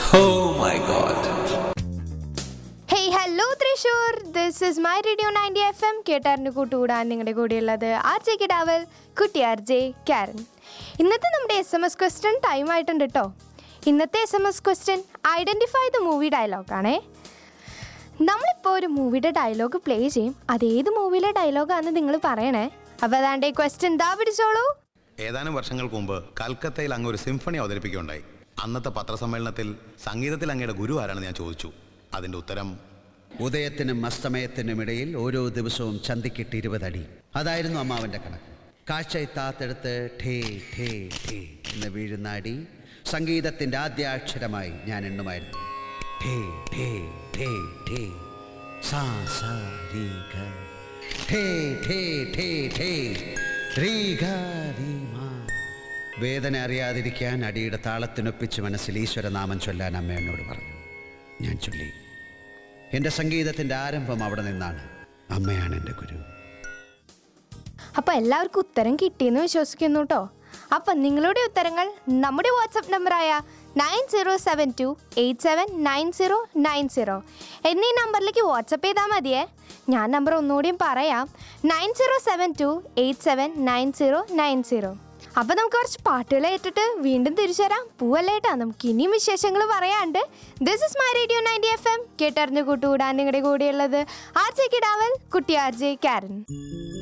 Oh my god. Hey hello Thrissur this is my radio ninety F M കേട്ടാറിന് കൂട്ടുകൂടാൻ നിങ്ങളുടെ കൂടെയുള്ളത് ആർ ജെ കിടാവൽ കുട്ടി ആർ ജെ കാരൻ ഇന്നത്തെ നമ്മുടെ S M S question time ആയിട്ടുണ്ട് കേട്ടോ ഇന്നത്തെ S M S question identify the movie ഡയലോഗാണേ നമ്മളിപ്പോൾ ഒരു മൂവിയുടെ ഡയലോഗ് പ്ലേ ചെയ്യും അതേത് മൂവിയിലെ ഡയലോഗാണെന്ന് നിങ്ങൾ പറയണേ അപ്പോൾ അതാണ്ട് ഈ ക്വസ്റ്റ്യൻ ദാ പിടിച്ചോളൂ ഏതാനും വർഷങ്ങൾക്ക് മുമ്പ് കൽക്കത്തയിൽ അങ്ങ് ഒരു സിംഫണി അവതരിപ്പിക്കുകയുണ്ടായി അന്നത്തെ പത്രസമ്മേളനത്തിൽ സംഗീതത്തിൽ അങ്ങയുടെ ഗുരു ആരാണെന്ന് ഞാൻ ചോദിച്ചു അതിന്റെ ഉത്തരം ഉദയത്തിനും അസ്തമയത്തിനും ഇടയിൽ ഓരോ ദിവസവും ചന്തിക്കിട്ട് ഇരുപതടി അതായിരുന്നു അമ്മാവൻ്റെ കണക്ക് കാഴ്ചയെത്താത്തെടുത്ത് ഠേ ഠേ ഠേ എന്ന് വീഴുന്ന അടി സംഗീതത്തിൻ്റെ ആദ്യാക്ഷരമായി ഞാൻ എണ്ണുമായിരുന്നു ഠേ ഠേ ഠേ ഠേ സാ സാ രീ ഗ. ഠേ ഠേ ഠേ ഠേ രീ ഗ രീ മാ. വേദന അറിയാതിരിക്കാൻ അടിയുടെ താളത്തിനൊപ്പിച്ച് മനസ്സിൽ ഈശ്വരനാമം ചൊല്ലാൻ അമ്മ എന്നോട് പറഞ്ഞു ഞാൻ ചൊല്ലി എൻ്റെ സംഗീതത്തിൻ്റെ ആരംഭം അവിടെ നിന്നാണ് അമ്മയാണ് എൻ്റെ ഗുരു അപ്പോൾ എല്ലാവർക്കും ഉത്തരം കിട്ടിയെന്ന് വിശ്വസിക്കുന്നു കേട്ടോ അപ്പം നിങ്ങളുടെ ഉത്തരങ്ങൾ നമ്മുടെ വാട്സപ്പ് നമ്പറായ nine zero seven two eight seven nine zero nine zero എന്നീ നമ്പറിലേക്ക് വാട്സപ്പ് ചെയ്താൽ മതിയേ ഞാൻ നമ്പർ ഒന്നുകൂടിയും പറയാം nine zero seven two eight seven nine zero nine zero അപ്പം നമുക്ക് കുറച്ച് പാട്ടുകൾ ഏറ്റിട്ട് വീണ്ടും തിരിച്ചു വരാം പൂവല്ലേട്ടാ നമുക്ക് ഇനിയും വിശേഷങ്ങൾ പറയാണ്ട് this is my radio ninety F M കേട്ടറിഞ്ഞു കൂട്ടുകൂടാൻ നിങ്ങളുടെ കൂടെയുള്ളത് ആർ ജെ കിടാവൽ കുട്ടി ആർ ജെ കാരൻ